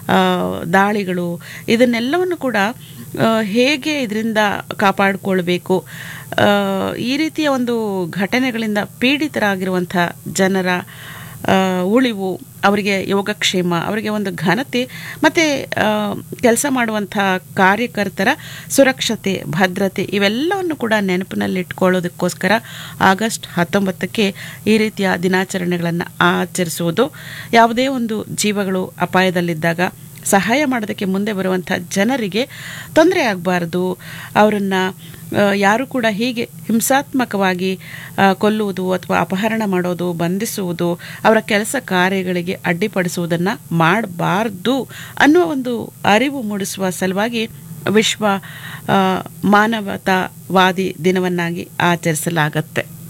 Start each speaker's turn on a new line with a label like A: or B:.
A: ಆ, ದಾಳಿಗಳು ಇದನ್ನೆಲ್ಲವನ್ನು ಕೂಡ ಆ, ಹೇಗೆ ಇದರಿಂದ ಕಾಪಾಡಿಕೊಳ್ಬೇಕು ಆ, ಈ ರೀತಿಯ ಒಂದು ಘಟನೆಗಳಿಂದ ಪೀಡಿತರಾಗಿರುವಂಥ ಜನರ ಆ, ಉಳಿವು ಅವರಿಗೆ ಯೋಗಕ್ಷೇಮ ಅವರಿಗೆ ಒಂದು ಘನತೆ ಮತ್ತು ಕೆಲಸ ಮಾಡುವಂಥ ಕಾರ್ಯಕರ್ತರ ಸುರಕ್ಷತೆ ಭದ್ರತೆ ಇವೆಲ್ಲವನ್ನು ಕೂಡ ನೆನಪಿನಲ್ಲಿಟ್ಕೊಳ್ಳೋದಕ್ಕೋಸ್ಕರ ಆಗಸ್ಟ್ ಹತ್ತೊಂಬತ್ತಕ್ಕೆ ಈ ರೀತಿಯ ದಿನಾಚರಣೆಗಳನ್ನು ಆಚರಿಸುವುದು ಯಾವುದೇ ಒಂದು ಜೀವಗಳು ಅಪಾಯದಲ್ಲಿದ್ದಾಗ ಸಹಾಯ ಮಾಡೋದಕ್ಕೆ ಮುಂದೆ ಬರುವಂಥ ಜನರಿಗೆ ತೊಂದರೆ ಆಗಬಾರ್ದು ಅವರನ್ನು ಯಾರು ಕೂಡ ಹೀಗೆ ಹಿಂಸಾತ್ಮಕವಾಗಿ ಆ, ಕೊಲ್ಲುವುದು ಅಥವಾ ಅಪಹರಣ ಮಾಡೋದು ಬಂಧಿಸುವುದು ಅವರ ಕೆಲಸ ಕಾರ್ಯಗಳಿಗೆ ಅಡ್ಡಿಪಡಿಸುವುದನ್ನು ಮಾಡಬಾರ್ದು ಅನ್ನುವ ಒಂದು ಅರಿವು ಮೂಡಿಸುವ ಸಲುವಾಗಿ ವಿಶ್ವ ಆ, ಮಾನವತಾವಾದಿ ದಿನವನ್ನಾಗಿ ಆಚರಿಸಲಾಗತ್ತೆ